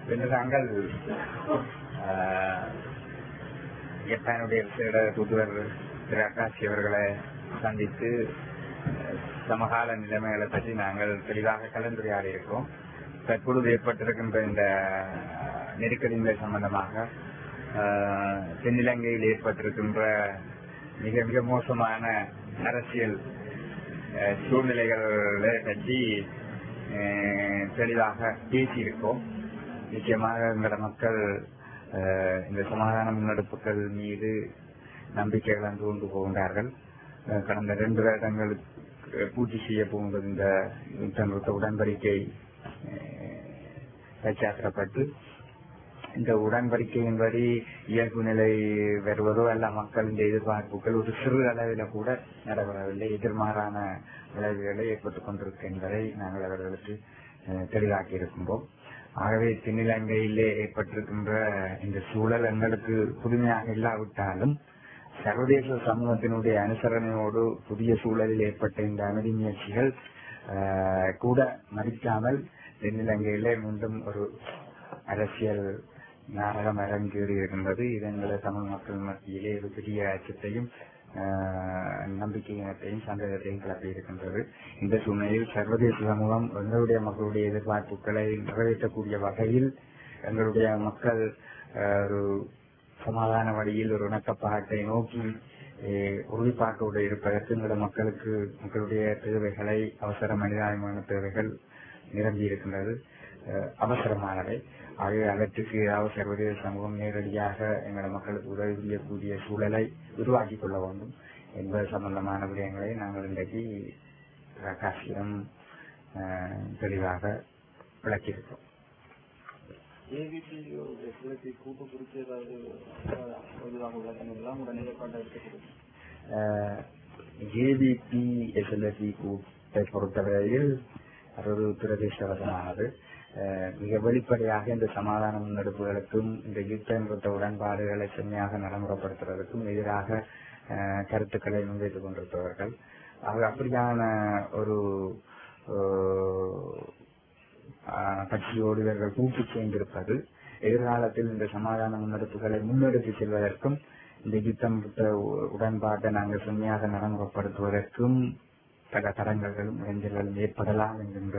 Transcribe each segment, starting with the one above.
இன்று நாங்கள் ஆஹ், ஜப்பானுடைய விசேட தூதுவர் திரு அக்காசி அவர்களை சந்தித்து அஹ், சமகால நிலைமைகளை பற்றி நாங்கள் தெளிவாக கலந்துரையாடி இருக்கோம் தற்பொழுது ஏற்பட்டிருக்கின்ற இந்த அஹ், நெருக்கடிகள் சம்பந்தமாக ஆஹ், தென்னிலங்கையில் ஏற்பட்டிருக்கின்ற மிக மிக மோசமான அரசியல் அஹ், சூழ்நிலைகளை பற்றி அஹ், தெளிவாக பேசியிருக்கோம் நிச்சயமாக எங்களோட மக்கள் அஹ், இந்த சமாதான முன்னெடுப்புகள் மீது நம்பிக்கை இழந்து கொண்டு போகின்றார்கள் அஹ், கடந்த ரெண்டு வருடங்களுக்கு பூர்த்தி செய்ய போகின்றது இந்த யுத்த நிறுத்த உடன்படிக்கை பச்சாத்திரப்பட்டு இந்த உடன்படிக்கையின்படி இயல்பு நிலை வருவதோ அல்ல மக்களின் எதிர்பார்ப்புகள் ஒரு சிறு அளவில் கூட நடைபெறவில்லை எதிர்மாறான விளைவுகளை ஏற்பட்டுக் கொண்டிருக்கு என்பதை நாங்கள் அவர்களுக்கு அஹ், தெளிவாக்கி இருக்கின்றோம் ஆகவே தென்னிலங்கையிலே ஏற்பட்டிருக்கின்ற இந்த சூழல் எங்களுக்கு புதுமையாக இல்லாவிட்டாலும் சர்வதேச சமூகத்தினுடைய அனுசரணையோடு புதிய சூழலில் ஏற்பட்ட இந்த அமைதி முயற்சிகள் அஹ், கூட மதிக்காமல் தென்னிலங்கையிலே மீண்டும் ஒரு அரசியல் நாடகம் அரங்கேறி இருக்கின்றது இது எங்களை தமிழ் மக்கள் மத்தியிலே ஒரு பெரிய அச்சத்தையும் ஆஹ், நம்பிக்கையினத்தையும் சந்தேகத்தையும் கிளப்பி இருக்கின்றது இந்த சூழ்நிலையில் சர்வதேச சமூகம் எங்களுடைய மக்களுடைய எதிர்பார்ப்புகளை நிறைவேற்றக்கூடிய வகையில் எங்களுடைய மக்கள் ஆஹ், ஒரு சமாதான வழியில் ஒரு இணக்கப்பாட்டை நோக்கி அஹ், உறுதிப்பாட்டோடு இருப்பதற்கு எங்களுடைய மக்களுக்கு மக்களுடைய தேவைகளை அவசர மனிதாயமான தேவைகள் நிரம்பி இருக்கின்றது அஹ், அவசரமானவை ஆகவே அதற்கு ஏதாவது சர்வதேச சமூகம் நேரடியாக எங்கள் மக்களுக்கு உதவி செய்யக்கூடிய சூழலை உருவாக்கிக் கொள்ள வேண்டும் என்பது சம்பந்தமான விடயங்களை நாங்கள் இன்றைக்கு பிரகாஷிடம் அஹ், தெளிவாக விளக்கியிருக்கோம் ஏவிபி சிலத்தை கூட்டு குறித்து ஏதாவது பொதுவாக விளக்கங்கள்லாம் உடனே நிலைப்பாட்டை எடுத்துக்கிறது ஏபிபி எஸ்எல்எஸ்சி கூட்டை பொறுத்தவரையில் அது ஒரு துரதிருஷ்டவசமானது அஹ், மிக வெளிப்படையாக இந்த சமாதான முன்னெடுப்புகளுக்கும் இந்த யுத்த நிறுத்த உடன்பாடுகளை செம்மையாக நடைமுறைப்படுத்துவதற்கும் எதிராக அஹ், கருத்துக்களை முன்வைத்துக் கொண்டிருப்பவர்கள் ஆக அப்படியான ஒரு அஹ், கட்சியோடு இவர்கள் கூட்டு சேர்ந்திருப்பது எதிர்காலத்தில் இந்த சமாதான முன்னெடுப்புகளை முன்னெடுத்து செல்வதற்கும் இந்த யுத்தம் நிறுத்த உ- உடன்பாட்டை நாங்கள் செம்மையாக நடைமுறைப்படுத்துவதற்கும் பல தடங்கல்களும் இடைஞ்சல்களும் ஏற்படலாம் என்கின்ற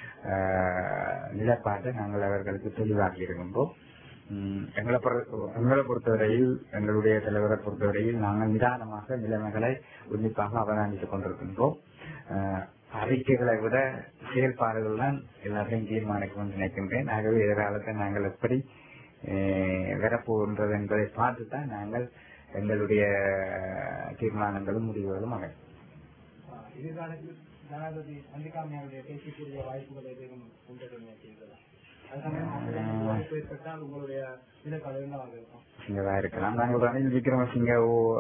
அஹ், நிலைப்பாட்டை நாங்கள் அவர்களுக்கு தெளிவாக்கி இருக்கின்றோம் உம், எங்களை பொறு- எங்களை பொறுத்தவரையில் எங்களுடைய தலைவரை பொறுத்தவரையில் நாங்கள் நிதானமாக நிலைமைகளை உன்னிப்பாக அவதானித்துக் கொண்டிருக்கின்றோம் அஹ், அறிக்கைகளை விட செயல்பாடுகள் தான் எல்லாத்தையும் தீர்மானிக்கும் என்று நினைக்கின்றேன் ஆகவே எதிர்காலத்தை நாங்கள் எப்படி அஹ், வரப்போகின்றது என்பதை பார்த்து தான் நாங்கள் எங்களுடைய தீர்மானங்களும் முடிவுகளும் அமையும் எதிர்காலத்தில் ஜனாதிபதி சந்திக்காமையாவுடைய பேசக்கூடிய வாய்ப்புகள் எதுவும் உண்டு நினைக்கிறீர்களா அது சமயம் அவங்களுக்கு வாய்ப்பு ஏற்பட்டால் உங்களுடைய நிலைப்பாடு என்னவாக இருக்கும் சிங்கதா இருக்கலாம் நாங்கள் ரணில் விக்ரமசிங்க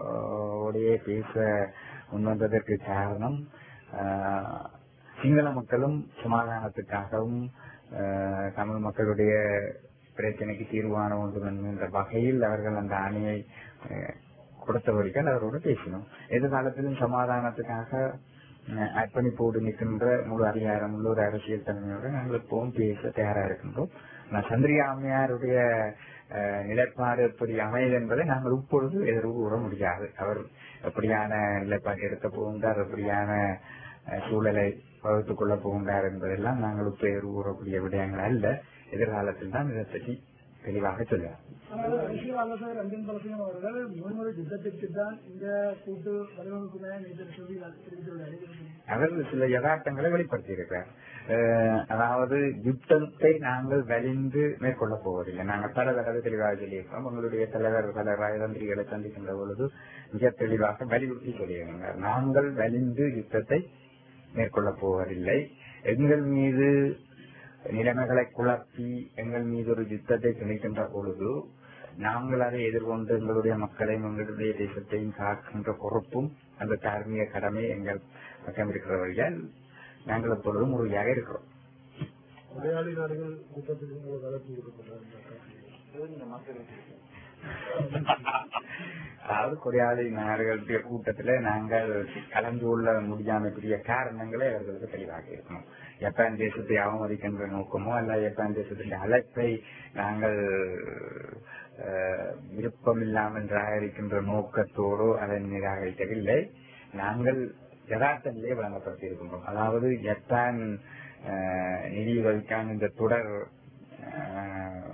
உடைய பேச முன்வந்ததற்கு காரணம் ஆஹ், சிங்கள மக்களும் சமாதானத்துக்காகவும் ஆஹ், தமிழ் மக்களுடைய பிரச்சனைக்கு தீர்வான ஒன்று என்கின்ற வகையில் அவர்கள் அந்த அணியை ஆஹ், கொடுத்தவர்கள் அவரோடு பேசினோம் எதிர்காலத்திலும் சமாதானத்துக்காக அஹ், அர்ப்பணிப்போடு நிற்கின்ற முழு அதிகாரம் உள்ள ஒரு அரசியல் தலைமையோடு நாங்கள் எப்பவும் பேச தயாரா இருக்கின்றோம் நான் சந்திரிகா அம்மையாருடைய அஹ், நிலைப்பாடு எப்படி அமையுது என்பதை நாங்கள் இப்பொழுது எதிர்வு கூற முடியாது அவர் எப்படியான நிலைப்பாடு எடுக்க போகின்றார் எப்படியான அஹ், சூழலை வகுத்துக் கொள்ளப் போகின்றார் என்பதெல்லாம் நாங்கள் இப்ப எதிர்வு கூறக்கூடிய விடயங்கள் அல்ல எதிர்காலத்தில் தான் இதை பற்றி தெளிவாக சொல்லுவார் தேசிய ஆலோசகர் ரஞ்சன் பலசிங்கம் அவர்கள் முன்முறை யுத்தத்திற்கு தான் இந்த கூட்டு வடிவமைப்புகளை நேற்று சொல்லி தெரிவித்துள்ளார் அவர் சில யதார்த்தங்களை வெளிப்படுத்தி இருக்கிறார் அதாவது யுத்தத்தை நாங்கள் வலிந்து மேற்கொள்ள போவதில்லை நாங்கள் பல தடவை தெளிவாக சொல்லியிருக்கோம் உங்களுடைய தலைவர் பல ராஜதந்திரிகளை சந்திக்கின்ற பொழுது மிக தெளிவாக வலியுறுத்தி சொல்லியிருந்தார் நாங்கள் வலிந்து யுத்தத்தை மேற்கொள்ள போவதில்லை எங்கள் மீது நிலைமைகளை குழப்பி எங்கள் மீது ஒரு யுத்தத்தை திணிக்கின்ற பொழுது நாங்கள் அதை எதிர்கொண்டு எங்களுடைய மக்களையும் எங்களுடைய தேசத்தையும் காக்கின்ற பொறுப்பும் அந்த தார்மீக கடமை எங்கள் பக்கம் இருக்கிறவர்கள் நாங்கள் எப்பொழுதும் உறுதியாக இருக்கிறோம் மலையாளி நாடுகள் கூட்டத்தில் உங்களுக்கு அழைப்பு கொடுக்கப்பட்டார் அதாவது கொரியாளி நாடுகளுடைய கூட்டத்துல நாங்கள் கலந்து கொள்ள முடியாமக்கூடிய காரணங்களே அவர்களுக்கு தெளிவாக இருக்கணும் ஜப்பான் தேசத்தை அவமதிக்கின்ற நோக்கமோ அல்ல ஜப்பான் தேசத்தின் அழைப்பை நாங்கள் அஹ், விருப்பமில்லாமல் நிராகரிக்கின்ற நோக்கத்தோடு அதை நிராகரிக்கவில்லை நாங்கள் யதார்த்த நிலையை வழங்கப்படுத்தியிருக்கின்றோம் அதாவது ஜப்பான் அஹ், நிதியுதவிக்கான இந்த தொடர் அஹ்,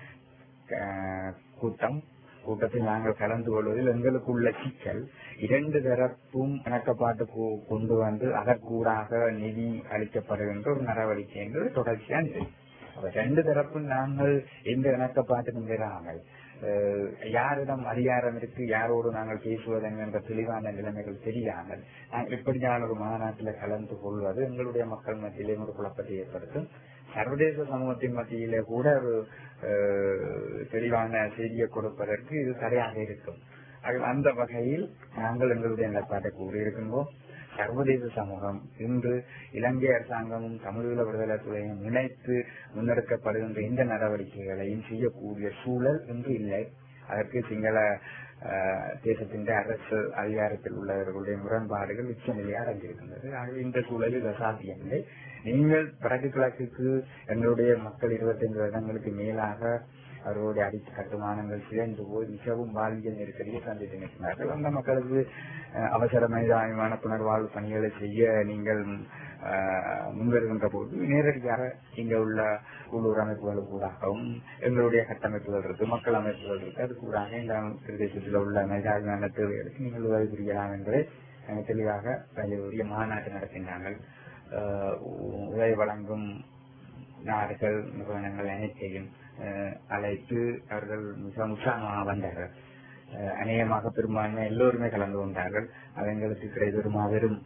அஹ், கூட்டம் கூட்டத்தில் நாங்கள் கலந்து கொள்வதில் எங்களுக்குள்ள சிக்கல் இரண்டு தரப்பும் இணக்கப்பாட்டு கொ- கொண்டு வந்து அதற்கூடாக நிதி அளிக்கப்படுகின்ற ஒரு நடவடிக்கை என்பது தொடர்ச்சியா நிலை அப்ப ரெண்டு தரப்பும் நாங்கள் எந்த இணக்கப்பாட்டுக்கும் பெறாமல் அஹ், யாரிடம் அதிகாரம் இருக்கு யாரோடு நாங்கள் பேசுவது என்கின்ற தெளிவான நிலைமைகள் தெரியாமல் நாங்கள் இப்படியான ஒரு மாநாட்டில் கலந்து கொள்வது எங்களுடைய மக்கள் மத்தியிலே ஒரு குழப்பத்தை ஏற்படுத்தும் சர்வதேச சமூகத்தின் மத்தியிலே கூட ஒரு அஹ், தெளிவான செய்தியை கொடுப்பதற்கு இது சரியாக இருக்கும் ஆகவே அந்த வகையில் நாங்கள் எங்களுடைய நிலைப்பாட்டை கூறியிருக்கின்றோம் சர்வதேச சமூகம் இன்று இலங்கை அரசாங்கமும் தமிழீழ விடுதலை துறையும் இணைத்து முன்னெடுக்கப்படுகின்ற இந்த நடவடிக்கைகளையும் செய்யக்கூடிய சூழல் இன்று இல்லை அதற்கு சிங்கள அஹ், தேசத்தின் அரசு அதிகாரத்தில் உள்ளவர்களுடைய முரண்பாடுகள் உச்ச நிலையாக அடங்கியிருக்கின்றது ஆகவே இந்த சூழலில் இது சாத்தியமில்லை நீங்கள் வடக்கு கிழக்குக்கு எங்களுடைய மக்கள் இருபத்தைந்து வருடங்களுக்கு மேலாக அவர்களுடைய அடித்த கட்டுமானங்கள் சிதைந்து போய் மிகவும் வாழ்வியல் நெருக்கடியை சந்தித்து நிற்கிறார்கள் அந்த மக்களுக்கு அஹ், அவசர மனிதாபிமான புனர்வாழ்வு பணிகளை செய்ய நீங்கள் அஹ், முன்வருகின்ற போது நேரடியாக இங்க உள்ள உள்ளூர் அமைப்புகள் கூடாகவும் எங்களுடைய கட்டமைப்புகள் இருக்கு மக்கள் அமைப்புகள் இருக்கு அது கூடாக இந்த பிரதேசத்தில் உள்ள மனிதாபிமான தேவைகளுக்கு நீங்கள் உதவி புரியலாம் என்பதை அஹ், தெளிவாக உரிய மாநாட்டு நடத்தினார்கள் அஹ், உதவி வழங்கும் நாடுகள் நிறுவனங்கள் அனைத்தையும் அஹ், அழைத்து அவர்கள் மிக உற்சாகமாக வந்தார்கள் அஹ், அநேகமாக பெரும்பான்மை எல்லோருமே கலந்து கொண்டார்கள் அது எங்களுக்கு கிடைத்த ஒரு மாபெரும்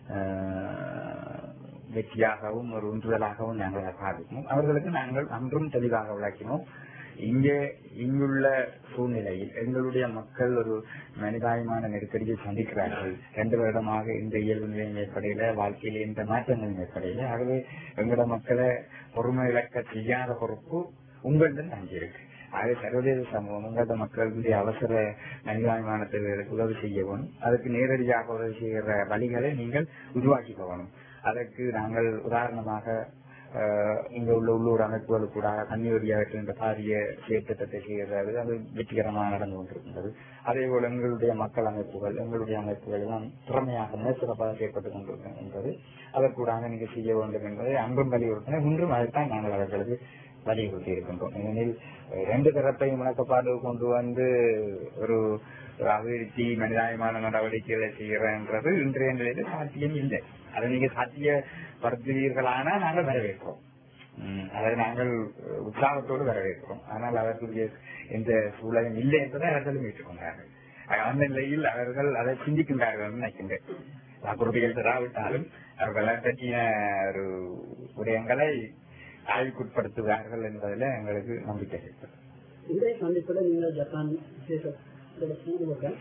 அஹ், வெற்றியாகவும் ஒரு உந்துதலாகவும் நாங்கள் அதை பாதிக்கணும் அவர்களுக்கு நாங்கள் அன்றும் தெளிவாக விளக்கினோம் இங்கே இங்குள்ள சூழ்நிலையில் எங்களுடைய மக்கள் ஒரு மனிதாயமான நெருக்கடியை சந்திக்கிறார்கள் ரெண்டு வருடமாக இந்த இயல்பு நிலையின் ஏற்படையில வாழ்க்கையில இந்த மாற்றங்களின் ஏற்படையில ஆகவே எங்களோட மக்களை பொறுமை இழக்க செய்யாத பொறுப்பு உங்களிடம் தங்கியிருக்கு ஆகவே சர்வதேச சமூகம் உங்களோட மக்களுடைய அவசர மனிதாபிமான தேவைகளுக்கு உதவி செய்யவும் அதுக்கு நேரடியாக உதவி செய்கிற வழிகளை நீங்கள் உருவாக்கி போகணும் அதற்கு நாங்கள் உதாரணமாக அஹ், இங்க உள்ள உள்ளூர் அமைப்புகள் கூட தண்ணீர் என்ற பாரிய செயற்திட்டத்தை செய்கிறது அது வெற்றிகரமாக நடந்து கொண்டிருக்கின்றது அதே போல எங்களுடைய மக்கள் அமைப்புகள் எங்களுடைய அமைப்புகள் எல்லாம் திறமையாக சிறப்பாக செயற்பட்டுக் கொண்டிருக்கின்றது அதற்கூடாக நீங்க செய்ய வேண்டும் என்பதை அன்றும் வலியுறுத்தின இன்றும் அதைத்தான் நாங்கள் அவர்களுக்கு வலியுறுத்தி இருக்கின்றோம் ஏனெனில் அஹ், ரெண்டு தரப்பையும் இணக்கப்பாடு கொண்டு வந்து ஒரு ஒரு அபிவிருத்தி மனிதாயமான நடவடிக்கைகளை செய்யறன்றது இன்றைய நிலையில சாத்தியம் இல்லை அதை நீங்க சாத்தியப்படுத்துவீர்களானா நாங்கள் வரவேற்கிறோம் உம், அதை நாங்கள் உற்சாகத்தோடு வரவேற்கிறோம் ஆனால் அவர்களுடைய எந்த சூழலும் இல்லை என்பதை அவர்களும் ஏற்றுக்கொண்டார்கள் அஹ், அந்த நிலையில் அவர்கள் அதை சிந்திக்கின்றார்கள் என்று நினைக்கின்றேன் வாக்குறுதிகள் தராவிட்டாலும் அவர்கள் பற்றிய ஒரு விடயங்களை ஆய்வுக்குட்படுத்துவார்கள் என்பதில் எங்களுக்கு நம்பிக்கை இருக்கிறது இன்றைய சந்திப்பில் நீங்கள் ஜப்பான் விசேஷத்தோட கூடுவர்கள்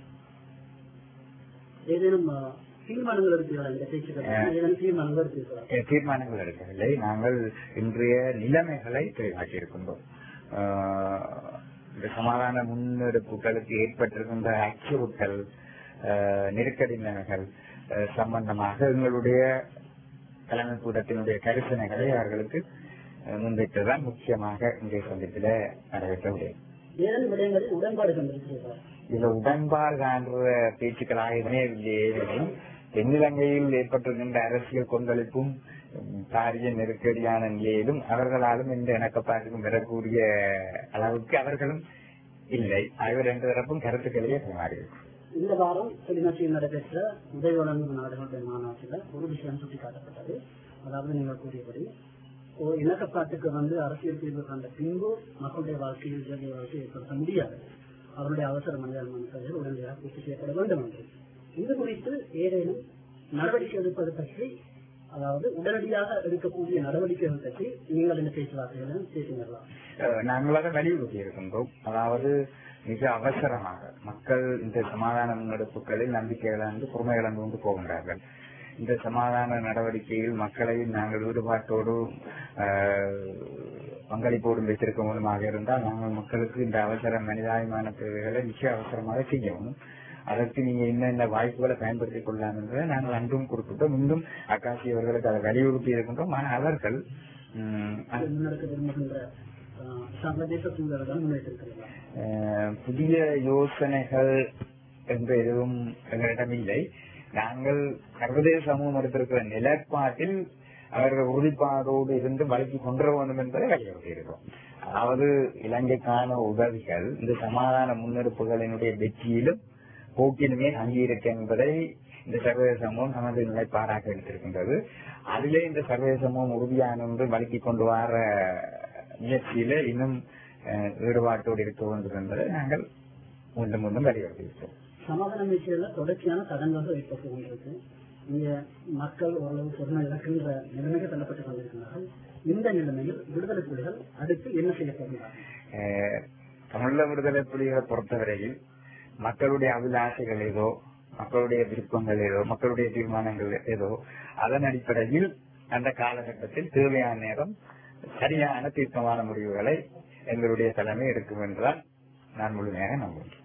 ஏதேனும் அஹ், தீர்மானங்கள் இருக்கிறதா இந்த பேச்சுக்கள் ஏதேனும் தீர்மானங்கள் இருக்கிறதா அஹ் தீர்மானங்கள் எடுக்கவில்லை நாங்கள் இன்றைய நிலைமைகளை தெளிவாக்கி இருக்கின்றோம் ஆஹ் இந்த சமாதான முன்னெடுப்புகளுக்கு ஏற்பட்டிருக்கின்ற அச்சுறுத்தல் ஆஹ் நெருக்கடி நிலைமைகள் ஆஹ் சம்பந்தமாக எங்களுடைய தலைமை கூட்டத்தினுடைய கரிசனைகளை அவர்களுக்கு ஆஹ் முன்வைத்ததுதான் முக்கியமாக இன்றைய சந்திப்பில நடைபெற்ற விடயம் ஏதேனும் விடயங்களில் உடன்பாடு கண்டிருக்கிறதா இதுல உடன்பாடு காண்ற பேச்சுக்களாக எதுவுமே இல்லையே தென்னிலங்கையில் ஏற்பட்டிருக்கின்ற அரசியல் கொந்தளிப்பும் உம், பாரிய நெருக்கடியான நிலையிலும் அவர்களாலும் இந்த இணக்கப்பாட்டுக்கும் பெறக்கூடிய அளவுக்கு அவர்களும் இல்லை ஆகிய ரெண்டு தரப்பும் கருத்துக்களையே மாறியிருக்கும் இந்த வாரம் கிளிநொச்சியில் நடைபெற்ற உதவி வழங்கும் நாடுகளுடைய மாநாட்டில் ஒரு விஷயம் சுட்டிக்காட்டப்பட்டது அதாவது நீங்கள் கூறியபடி ஒரு இணக்கப்பாட்டுக்கு வந்து அரசியல் தீர்வு கண்ட பின்பு மக்களுடைய வாழ்க்கையில் இயல்பு வாழ்க்கை ஏற்படுத்த முடியாது அவருடைய அவசர மனிதர்மன் தேவைகள் உடனடியாக பூர்த்தி செய்யப்பட வேண்டும் என்று இது குறித்து ஏதேனும் நடவடிக்கை எடுப்பது பற்றி அதாவது உடனடியாக எடுக்கக்கூடிய நடவடிக்கைகள் பற்றி நீங்கள் இந்த பேச்சுவார்த்தைகளும் பேசினீர்களா அஹ் நாங்கள் அதை வலியுறுத்தி இருக்கின்றோம் அதாவது மிக அவசரமாக மக்கள் இந்த சமாதான முன்னெடுப்புகளில் நம்பிக்கை இழந்து பொறுமை இழந்து கொண்டு போகின்றார்கள் இந்த சமாதான நடவடிக்கையில் மக்களை நாங்கள் ஈடுபாட்டோடு அஹ், பங்களிப்போடும் வைத்திருக்க மூலமாக இருந்தால் நாங்கள் மக்களுக்கு இந்த அவசர மனிதாபிமான தேவைகளை மிக அவசரமாக செய்யணும் அதற்கு நீங்க என்னென்ன வாய்ப்புகளை பயன்படுத்திக் கொள்ளலாம் என்பதை நாங்கள் அன்றும் குறிப்பிட்டோம் இன்னும் அக்காசி அவர்களுக்கு அதை வலியுறுத்தி இருக்கின்றோம் ஆனால் அவர்கள் ம், அது முன்னெடுக்க விரும்புகின்ற ஆஹ், சர்வதேச சூழல்கள் முன்வைத்திருக்கிறீர்களா அஹ், புதிய யோசனைகள் என்று எதுவும் எங்களிடம் இல்லை நாங்கள் சர்வதேச சமூகம் எடுத்திருக்கிற நிலைப்பாட்டில் அவர்கள் உறுதிப்பாடோடு இருந்து வழக்கி கொண்டு வர வேண்டும் என்பதை வலியுறுத்தி இருக்கிறோம் அதாவது இலங்கைக்கான உதவிகள் இந்த சமாதான முன்னெடுப்புகளினுடைய வெற்றியிலும் போக்கிலுமே தங்கியிருக்க என்பதை இந்த சர்வதேச சமூகம் நமது நிலைப்பாடாக எடுத்திருக்கின்றது அதிலே இந்த சர்வதேச சமூகம் உறுதியான ஒன்று வழக்கி கொண்டு வர முயற்சியில இன்னும் அஹ், ஈடுபாட்டோடு இருக்க வேண்டும் என்பதை நாங்கள் மீண்டும் மீண்டும் வலியுறுத்தியிருக்கிறோம் சமாதான முயற்சிகள்ல தொடர்ச்சியான தடங்கல்கள் ஏற்பட்டு கொண்டிருக்கு இங்க மக்கள் ஓரளவு பொறுமை இழக்கின்ற நிலைமைக்கு தள்ளப்பட்டுக் கொண்டிருக்கிறார்கள் இந்த நிலைமையில் விடுதலை புலிகள் அடுத்து என்ன செய்ய போகிறார்கள் அஹ், தமிழக விடுதலை புலிகளை பொறுத்தவரையில் மக்களுடைய அபிலாஷைகள் ஏதோ மக்களுடைய விருப்பங்கள் ஏதோ மக்களுடைய தீர்மானங்கள் ஏதோ அதன் அடிப்படையில் அந்த காலகட்டத்தில் தேவையான நேரம் சரியான தீர்க்கமான முடிவுகளை எங்களுடைய தலைமை எடுக்கும் என்றால் நான் முழுமையாக நம்புகிறேன்